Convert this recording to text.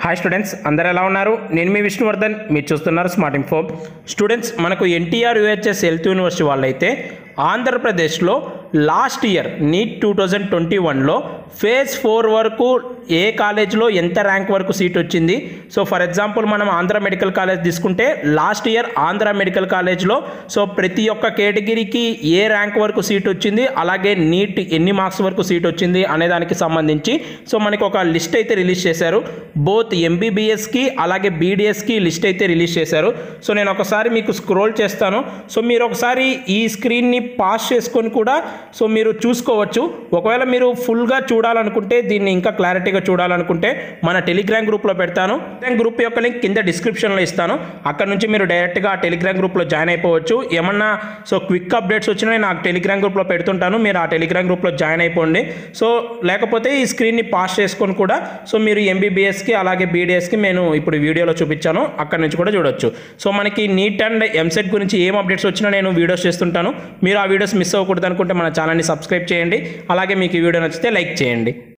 hi students అందరు ఎలా ఉన్నారు నేను మీ విష్ణువర్ధన్ మీరు చూస్తున్నారు స్మార్ట్ ఇన్ఫో స్టూడెంట్స్ మనకు ఎన్టీఆర్ యుహెచ్ఎస్ హెల్త్ యూనివర్సిటీ వాళ్ళైతే ఆంధ్రప్రదేశ్లో last year NEET two thousand twenty వన్లో ఫేజ్ ఫోర్ వరకు ఏ కాలేజ్లో ఎంత ర్యాంక్ వరకు సీట్ వచ్చింది సో ఫర్ ఎగ్జాంపుల్ మనం ఆంధ్ర మెడికల్ కాలేజ్ తీసుకుంటే లాస్ట్ ఇయర్ ఆంధ్ర మెడికల్ కాలేజ్లో సో ప్రతి ఒక్క కేటగిరీకి ఏ ర్యాంక్ వరకు సీట్ వచ్చింది అలాగే నీట్ ఎన్ని మార్క్స్ వరకు సీట్ వచ్చింది అనే దానికి సంబంధించి సో మనకి ఒక లిస్ట్ అయితే రిలీజ్ చేశారు బోత్ ఎంబీబీఎస్కి అలాగే బీడీఎస్కి లిస్ట్ అయితే రిలీజ్ చేశారు సో నేను ఒకసారి మీకు స్క్రోల్ చేస్తాను సో మీరు ఒకసారి ఈ స్క్రీన్ని పాస్ చేసుకొని కూడా సో మీరు చూసుకోవచ్చు ఒకవేళ మీరు ఫుల్గా చూడాలనుకుంటే దీన్ని ఇంకా క్లారిటీగా చూడాలనుకుంటే మన టెలిగ్రామ్ గ్రూప్లో పెడతాను టెలిగ్రామ్ గ్రూప్ యొక్క లింక్ కింద డిస్క్రిప్షన్లో ఇస్తాను అక్కడ నుంచి మీరు డైరెక్ట్గా ఆ టెలిగ్రామ్ గ్రూప్లో జాయిన్ అయిపోవచ్చు ఏమన్నా సో క్విక్ అప్డేట్స్ వచ్చినా నాకు టెలిగ్రామ్ గ్రూప్లో పెడుతుంటాను మీరు ఆ టెలిగ్రామ్ గ్రూప్లో జాయిన్ అయిపోండి సో లేకపోతే ఈ స్క్రీన్ని పాస్ చేసుకొని కూడా సో మీరు ఎంబీబీఎస్కి అలాగే బీడీఎస్కి నేను ఇప్పుడు వీడియోలో చూపించాను అక్కడ నుంచి కూడా చూడొచ్చు సో మనకి నీట్ అండ్ ఎంసెట్ గురించి ఏం అప్డేట్స్ వచ్చినా నేను వీడియోస్ చేస్తుంటాను మీరు ఆ వీడియోస్ మిస్ అవ్వకూడదు అనుకుంటే మన ఛానల్ని సబ్స్క్రైబ్ చేయండి అలాగే మీకు ఈ వీడియో నచ్చితే లైక్ చేయండి